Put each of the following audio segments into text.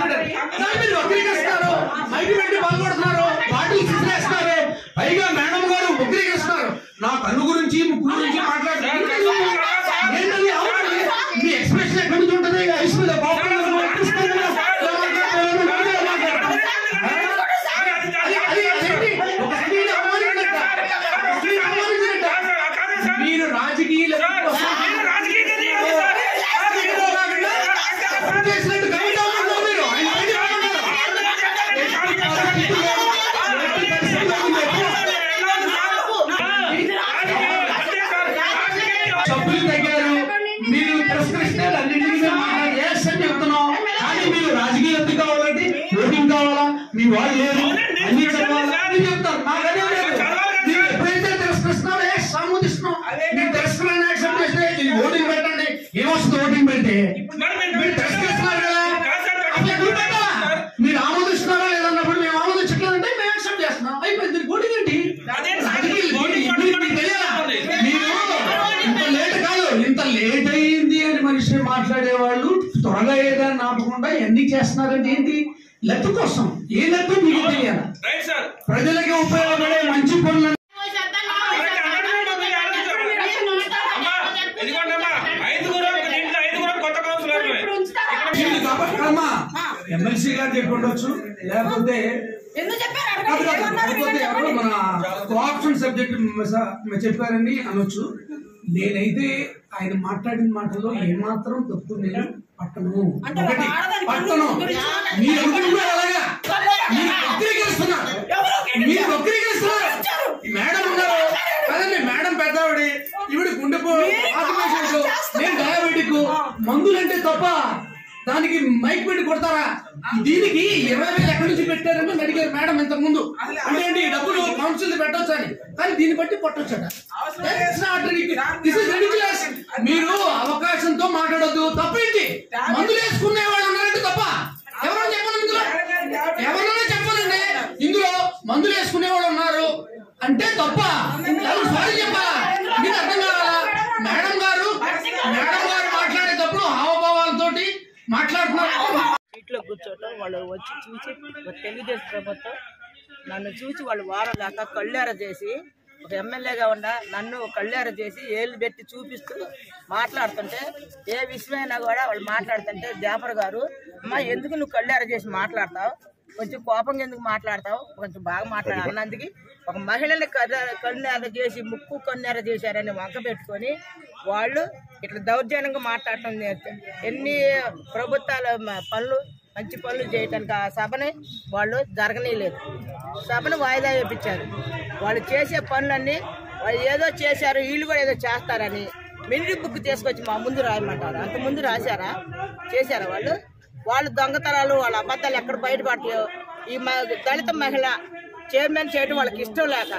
మాట్లాడారు దాన్ని మీరు వక్రీకరిస్తున్నారు మైకి పెట్టి బాగుపడుతున్నారు బాటిల్ సిసిరేస్తున్నారు పైగా మేడం గారు వక్రీకరిస్తున్నారు నా కన్ను గురించి ముక్కు గురించి మాట్లాడుతున్నారు ఏంటది? అవునండి. మీ ఎక్స్ప్రెషన్ ఎక్కడి నుంచి ఉంటుంది ఐస్ మీద కోపం మీద వర్తిస్తారు కదా. ఇలా మాట్లాడతారు, ఇలా మాట్లాడతారు, ఇలా మాట్లాడతారు. అది అది అదేంటి? ఒక స్త్రీని అవమానించినట్ట. ఒక స్త్రీని అవమానించినట్ట. మీరు రాజకీయ లబ్ధి కోసం చేసినట్టు కవిత ఉన్నారు మీరు. ఆయన బయటికి రమ్మన్నారు. సభ్యులు తగ్గారు మీరు తిరస్కరిస్తే అన్నింటినీ మేము మాట్లాడి yes అని చెప్తున్నాం కానీ మీరు రాజకీయ లబ్ధి కావాలంటే ఓటింగ్ కావాలా మీ వాళ్ళు లేరు అన్ని చదవాలా అని చెప్తారు మాకు అదే లేదు మీరు ఎప్పుడైతే తిరస్కరిస్తున్నారో yes ఆమోదిస్తున్నాం మీరు తిరస్కరణ యాక్సెప్ట్ చేస్తే ఇది ఓటింగ్ పెట్టండి ఏమొస్తుంది ఓటింగ్ పెడితే మీరు తిరస్కరిస్తున్నారు కదా అసలు ఎందుకు పెట్టాలా? మీరు ఆమోదిస్తున్నారా లేదన్నప్పుడు మేము ఆమోదించట్లేదంటే మేము యాక్సెప్ట్ చేస్తున్నాం అయిపోయింది దీనికి ఓటింగ్ ఏంటి రాజకీయ ఓటింగ్ ఇప్పుడు మీకు తెలియాలా? మీరు ఇంత లేట్ కాదు ఇంత లేట్ అయింది అని మనిషి మాట్లాడేవాళ్ళు త్వరగా ఏదైనా ఆపకుండా ఎన్ని చేస్తున్నారంటే ఏంటి లెక్క కోసం ఏ లెక్క మీకు తెలియాలి ప్రజలకి ఉపయోగపడే మంచి పనులు మీరు కాబట్టి అమ్మా ఎమ్మెల్సీ గారు చెప్పి ఉండొచ్చు లేకపోతే ఎందుకు చెప్పారు కాదు కాదు, అడగండి. లేకపోతే ఎవరో మన కోఆప్షన్ సబ్జెక్ట్ చెప్పారని అనొచ్చు నేనైతే ఆయన మాట్లాడిన మాటలో ఏమాత్రం తప్పు నేను పట్టను అంటే ఒకటి ఒక ఆడదాని పట్టను గురించి మీరు అనుకుంటున్నారు అలాగా మీరు వక్రీకరిస్తున్నారు మీరు వక్రీకరిస్తున్నారు ఈ మేడం ఉన్నారు కదండి మేడం పెద్దవాడి ఈవిడ గుండెపు ఆపరేషన్ నేను డయాబెటిక్ మందులంటే తప్ప దానికి మైక్ పెట్టి కొడతారా దీనికి ఇరవై వేలు ఎక్కడి నుంచి పెట్టారని నన్ను అడిగారు మేడం ఇంతకు ముందు అంటే ఏంటి ఈ డబ్బులు కౌన్సిల్ పెట్టొచ్చు అని కానీ దీన్ని బట్టి కొట్టొచ్చట That's not ridiculous. This is ridiculous. మీరు అవకాశంతో మాట్లాడొద్దు తప్పేంటి మందులు వేసుకునే వాళ్ళు ఉన్నారంటే తప్ప ఎవరో చెప్పండి ఇందులో ఎవరైనా చెప్పాలండి ఇందులో మందులు వేసుకునే వాళ్ళు ఉన్నారు అంటే తప్ప ఎవరు సారీ చెప్పాలా మీకు అర్థం కావాలా మేడం గారు మేడం గారు మాట్లాడేటప్పుడు హావభావాలతోటి మాట్లాడుతున్నారు సీట్లో కూర్చోవటం వాళ్ళు వచ్చి చూసి ఒక తెలుగుదేశం ప్రభుత్వం నన్ను చూసి వాళ్ళు వారం లేక కళ్ళేర చేసి ఒక ఎమ్మెల్యేగా ఉండ నన్ను కళ్ళేర చేసి ఏళ్ళు పెట్టి చూపిస్తూ మాట్లాడుతుంటే ఏ విషయమైనా కూడా వాళ్ళు మాట్లాడుతుంటే జాఫర్ గారు అమ్మా ఎందుకు నువ్వు కళ్ళేర చేసి మాట్లాడతావు కొంచెం కోపంగా ఎందుకు మాట్లాడతావు కొంచెం బాగా మాట్లాడ అన్నందుకు ఒక మహిళని కద కన్నెర చేసి ముక్కు కన్నెర చేశారని వంక పెట్టుకొని వాళ్ళు ఇట్లా దౌర్జన్యంగా మాట్లాడటం నేర్చు ఎన్ని ప్రభుత్వాల మ- పనులు మంచి పనులు చేయటానికి ఆ సభని వాళ్ళు జరగనీయలేదు సభను వాయిదా వేయించారు వాళ్ళు చేసే పనులన్నీ వాళ్ళు ఏదో చేశారు వీళ్ళు కూడా ఏదో చేస్తారని మినిటి బుక్ తీసుకొచ్చి మా ముందు రాయమంటారు అంత ముందు రాశారా చేశారా వాళ్ళు వాళ్ళు దొంగతనాలు వాళ్ళ అబద్ధాలు ఎక్కడ బయటపడతాయో ఈ మ- దళిత మహిళ చైర్మన్ చేయడం వాళ్ళకి ఇష్టం లేక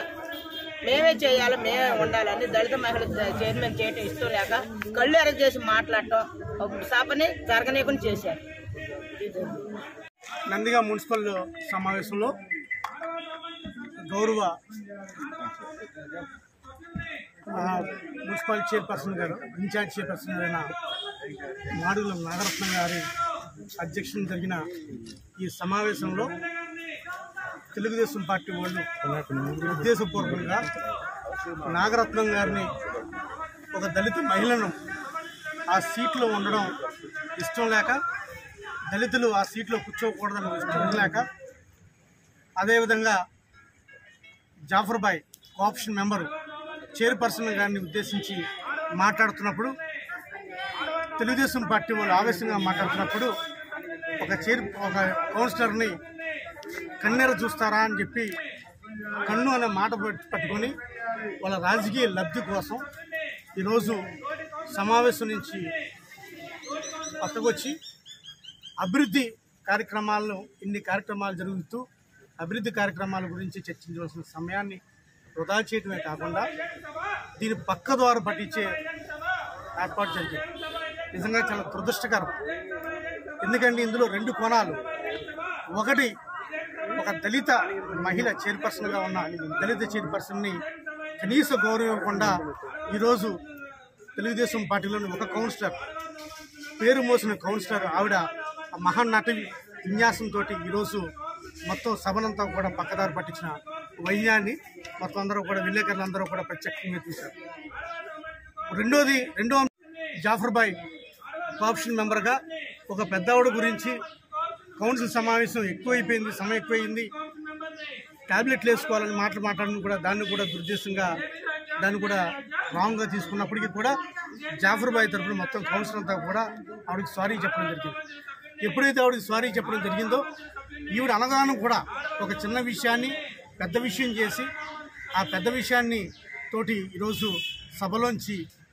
మేమే చేయాలి మేమే ఉండాలని దళిత మహిళ చే- చైర్మన్ చేయడం ఇష్టం లేక కళ్ళు ఎర్ర చేసి మాట్లాడటం ఒక సభని జరగనీయకుండా చేశారు ఇది. నందిగా మున్సిపల్ సమావేశంలో గౌరవ ఆ, మున్సిపల్ చైర్పర్సన్ గారు ఇన్ఛార్జ్ చైర్పర్సన్ అయిన మాడుగుల నాగరత్నం గారి అధ్యక్షతన జరిగిన ఈ సమావేశంలో తెలుగుదేశం పార్టీ వాళ్ళు ఉద్దేశపూర్వకంగా నాగరత్నం గారిని ఒక దళిత మహిళను ఆ సీట్లో ఉండడం ఇష్టం లేక దళితులు ఆ సీట్లో కూర్చోకూడదని ఇష్టం లేక అదేవిధంగా Jafar Bhai cooption member chairperson గారిని ఉద్దేశించి మాట్లాడుతున్నప్పుడు తెలుగుదేశం పార్టీ వాళ్ళు ఆవేశంగా మాట్లాడుతున్నప్పుడు ఒక చైర్ ఒక కౌన్సిలర్ని కన్నెర చూస్తారా అని చెప్పి కన్ను అనే మాట పట్- పట్టుకొని వాళ్ళ రాజకీయ లబ్ధి కోసం ఈరోజు సమావేశం నుంచి పక్కకొచ్చి అభివృద్ధి కార్యక్రమాలను ఇన్ని కార్యక్రమాలు జరుగుతూ అభివృద్ధి కార్యక్రమాల గురించి చర్చించవలసిన సమయాన్ని వృధా చేయడమే కాకుండా దీని పక్క ద్వారా పట్టించే ఏర్పాటు జరిగింది నిజంగా చాలా దురదృష్టకరం ఎందుకంటే ఇందులో రెండు కోణాలు ఒకటి ఒక దళిత మహిళ చైర్పర్సన్గా ఉన్న దళిత చైర్పర్సన్ని కనీస గౌరవం ఇవ్వకుండా ఈరోజు తెలుగుదేశం పార్టీలోని ఒక కౌన్సిలర్ పేరు మోసిన కౌన్సిలర్ ఆవిడ ఆ మహానటి విన్యాసంతో ఈరోజు మొత్తం సభనంతా కూడా పక్కదారి పట్టించిన వైద్యాన్ని మొత్తం అందరూ కూడా విలేకరులు అందరూ కూడా ప్రత్యక్షంగా చూశారు రెండోది రెండో జాఫర్ బాయ్ కోఆప్షన్ మెంబర్గా ఒక పెద్దవాడు గురించి కౌన్సిల్ సమావేశం ఎక్కువైపోయింది సమయం ఎక్కువైంది టాబ్లెట్లు వేసుకోవాలని మాటలు మాట్లాడిన కూడా దాన్ని కూడా దుర్దేశంగా దాన్ని కూడా రాంగ్గా తీసుకున్నప్పటికీ కూడా జాఫర్ బాయ్ తరఫున మొత్తం కౌన్సిల్ అంతా కూడా ఆవిడకి సారీ చెప్పడం జరిగింది ఎప్పుడైతే ఆవిడకి సారీ చెప్పడం జరిగిందో ఈవిడ అనగానం కూడా ఒక చిన్న విషయాన్ని పెద్ద విషయం చేసి ఆ పెద్ద విషయాన్ని తోటి ఈరోజు సభలోంచి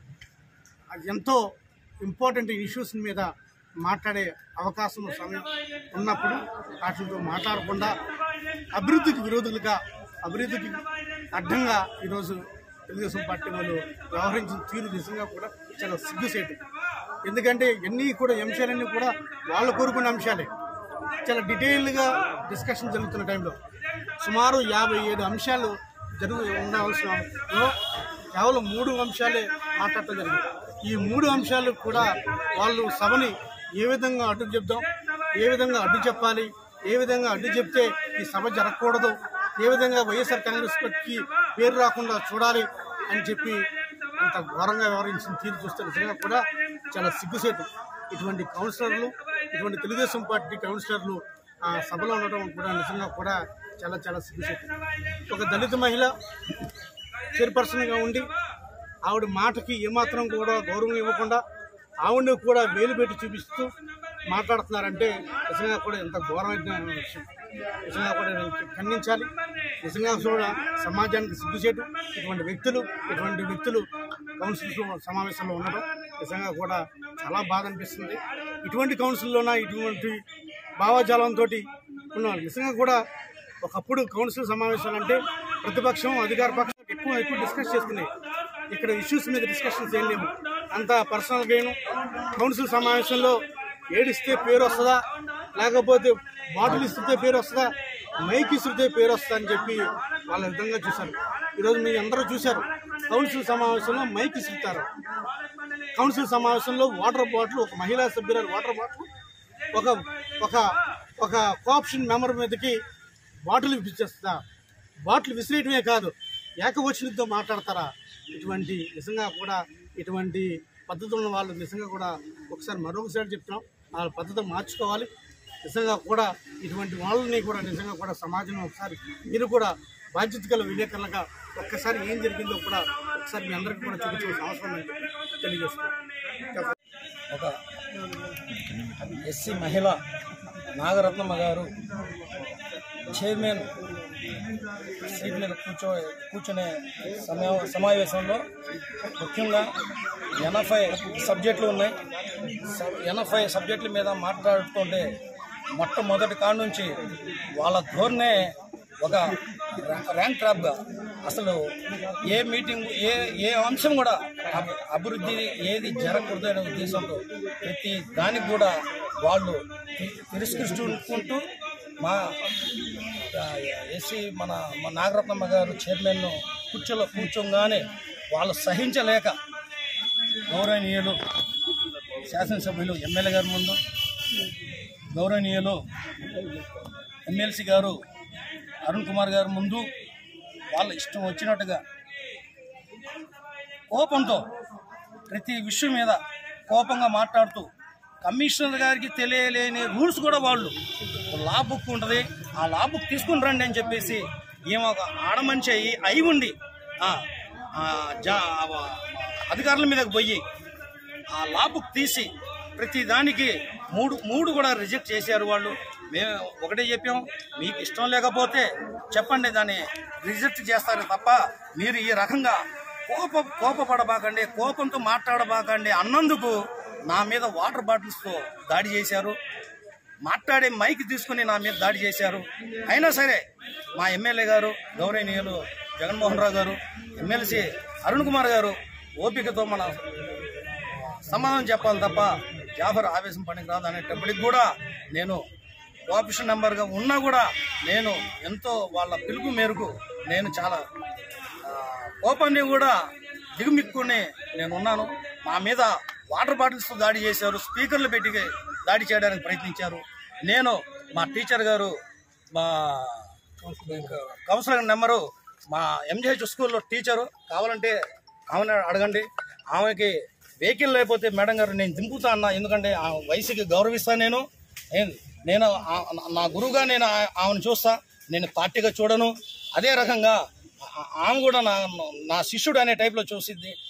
ఎంతో ఇంపార్టెంట్ ఇష్యూస్ మీద మాట్లాడే అవకాశం సమయం ఉన్నప్పుడు వాటితో మాట్లాడకుండా అభివృద్ధికి విరోధులుగా అభివృద్ధికి అడ్డంగా ఈరోజు తెలుగుదేశం పార్టీ వాళ్ళు వ్యవహరించిన తీరు నిజంగా కూడా చాలా సిగ్గుసేటు ఎందుకంటే ఎన్ని కూడా అంశాలన్నీ కూడా వాళ్ళు కోరుకున్న అంశాలే చాలా డీటెయిల్గా డిస్కషన్ జరుగుతున్న టైంలో సుమారు యాభై ఏడు అంశాలు జరుగు ఉండవలసిన కేవలం మూడు అంశాలే మాట్లాడటం జరిగింది ఈ మూడు అంశాలు కూడా వాళ్ళు సభని ఏ విధంగా అడ్డు చెప్దాం ఏ విధంగా అడ్డు చెప్పాలి ఏ విధంగా అడ్డు చెప్తే ఈ సభ జరగకూడదు ఏ విధంగా వైఎస్ఆర్ కాంగ్రెస్ పార్టీకి పేరు రాకుండా చూడాలి అని చెప్పి అంత ఘోరంగా వ్యవహరించిన తీరు చూస్తే నిజంగా కూడా చాలా సిగ్గుసేటు ఇటువంటి కౌన్సిలర్లు ఇటువంటి తెలుగుదేశం పార్టీ కౌన్సిలర్లు ఆ సభలో ఉండడం కూడా నిజంగా కూడా చాలా చాలా సిగ్గుసేటు ఒక దళిత మహిళ చైర్పర్సన్గా ఉండి ఆవిడ మాటకి ఏమాత్రం కూడా గౌరవం ఇవ్వకుండా ఆవిడని కూడా వేలు పెట్టి చూపిస్తూ మాట్లాడుతున్నారంటే నిజంగా కూడా ఎంత ఘోరమైన విషయం నిజంగా కూడా ఖండించాలి నిజంగా కూడా సమాజానికి సిగ్గుచేటు ఇటువంటి వ్యక్తులు ఇటువంటి వ్యక్తులు కౌన్సిల్స్ సమావేశంలో ఉండడం నిజంగా కూడా చాలా బాధ అనిపిస్తుంది ఇటువంటి కౌన్సిల్లోన ఇటువంటి భావజాలంతో ఉన్న నిజంగా కూడా ఒకప్పుడు కౌన్సిల్ సమావేశాలు అంటే ప్రతిపక్షం అధికార పక్షం ఎక్కువ ఎక్కువ డిస్కస్ చేసుకున్నాయి ఇక్కడ ఇష్యూస్ మీద డిస్కషన్స్ ఏం లేవు అంత పర్సనల్ గెయిన్ కౌన్సిల్ సమావేశంలో ఏడిస్తే పేరు వస్తుందా లేకపోతే బాటిల్ ఇస్తుంటే పేరు వస్తుందా మైక్ ఇస్తుంటే పేరు వస్తుందా అని చెప్పి వాళ్ళ విధంగా చూశారు ఈరోజు మీరు అందరూ చూశారు కౌన్సిల్ సమావేశంలో మైక్ ఇస్తుంటారు కౌన్సిల్ సమావేశంలో వాటర్ బాటిల్ ఒక మహిళా సభ్యురాలు వాటర్ బాటిల్ ఒక ఒక ఒక కోఆప్షన్ మెంబర్ మీదకి బాటిల్ విసిరేస్తా బాటిల్ విసిరేయటమే కాదు ఏకవచనంతో మాట్లాడతారా ఇటువంటి నిజంగా కూడా ఇటువంటి పద్ధతులను వాళ్ళు నిజంగా కూడా ఒకసారి మరొకసారి చెప్తున్నాం వాళ్ళ పద్ధతి మార్చుకోవాలి నిజంగా కూడా ఇటువంటి వాళ్ళని కూడా నిజంగా కూడా సమాజంలో ఒకసారి మీరు కూడా బాధ్యత గల విలేకరులుగా ఒక్కసారి ఏం జరిగిందో కూడా ఒకసారి మీ అందరికీ కూడా చూపించాల్సిన అవసరం ఉందని తెలియజేస్తున్నాం ఒక ఎస్సీ మహిళ నాగరత్నమ్మ గారు చైర్మన్ సీట్ మీద కూర్చో కూర్చునే సమయ సమావేశంలో ముఖ్యంగా ఎనభై సబ్జెక్టులు ఉన్నాయి సబ్- ఎనభై సబ్జెక్టుల మీద మాట్లాడుతుంటే మొట్టమొదటి కాడ నుంచి వాళ్ళ ధోరణే ఒక ర్యా- ర్యాంక్ ట్రాప్గా అసలు ఏ మీటింగ్ ఏ ఏ అంశం కూడా అబ్- అభివృద్ధి ఏది జరగకూడదు అనే ఉద్దేశంతో ప్రతి దానికి కూడా వాళ్ళు తి- తిరస్కరిస్తుంటూ మా ఎస్సీ మన మా నాగరత్నమ్మ గారు చైర్మన్ కూర్చోలో కూర్చోగానే వాళ్ళు సహించలేక గౌరవనీయులు శాసనసభ్యులు ఎమ్మెల్యే గారి ముందు గౌరవనీయులు ఎమ్మెల్సీ గారు అరుణ్ కుమార్ గారి ముందు వాళ్ళ ఇష్టం వచ్చినట్టుగా కోపంతో ప్రతి విషయం మీద కోపంగా మాట్లాడుతూ కమిషనర్ గారికి తెలియలేని రూల్స్ కూడా వాళ్ళు లా బుక్ ఉంటుంది ఆ లా బుక్ తీసుకుని రండి అని చెప్పేసి ఈమె ఒక ఆడమనిషి అయ్యి అయి ఉండి ఆ, ఆ, జా ఆ, అధికారుల మీదకి పోయి ఆ లా బుక్ తీసి ప్రతి దానికి మూడు మూడు కూడా రిజెక్ట్ చేశారు వాళ్ళు మేము ఒకటే చెప్పాం మీకు ఇష్టం లేకపోతే చెప్పండి దాన్ని రిజెక్ట్ చేస్తారు తప్ప మీరు ఈ రకంగా కోప కోపపడబాకండి కోపంతో మాట్లాడబాకండి అన్నందుకు నా మీద వాటర్ బాటిల్స్తో దాడి చేశారు మాట్లాడే మైక్ తీసుకుని నా మీద దాడి చేశారు అయినా సరే మా ఎమ్మెల్యే గారు గౌరవనీయులు జగన్మోహన్ రావు గారు ఎమ్మెల్సీ అరుణ్ కుమార్ గారు ఓపికతో మన సమాధానం చెప్పాలి తప్ప జాఫర్ ఆవేశం పనికి రాదు అనేటప్పటికి కూడా నేను కోఆపరేషన్ నెంబర్గా ఉన్నా కూడా నేను ఎంతో వాళ్ళ పిలుపు మేరకు నేను చాలా ఆ, కోపాన్ని కూడా దిగుమిక్కుని నేను ఉన్నాను మా మీద వాటర్ బాటిల్స్తో దాడి చేశారు స్పీకర్లు పెట్టి దాడి చేయడానికి ప్రయత్నించారు నేను మా టీచర్ గారు మా కౌన్సిలర్ నెంబరు మా ఎంజేహెచ్ స్కూల్లో టీచరు కావాలంటే ఆమెను అడగండి ఆమెకి వెహికల్ లేకపోతే మేడం గారు నేను దింపుతా అన్నా ఎందుకంటే ఆ వయసుకి గౌరవిస్తాను నేను ఏం- నేను ఆ- నా గురువుగా నేను ఆ- ఆమెను చూస్తా నేను పార్టీగా చూడను అదే రకంగా ఆ- ఆమె కూడా నా నా శిష్యుడు అనే టైప్లో చూసిద్ది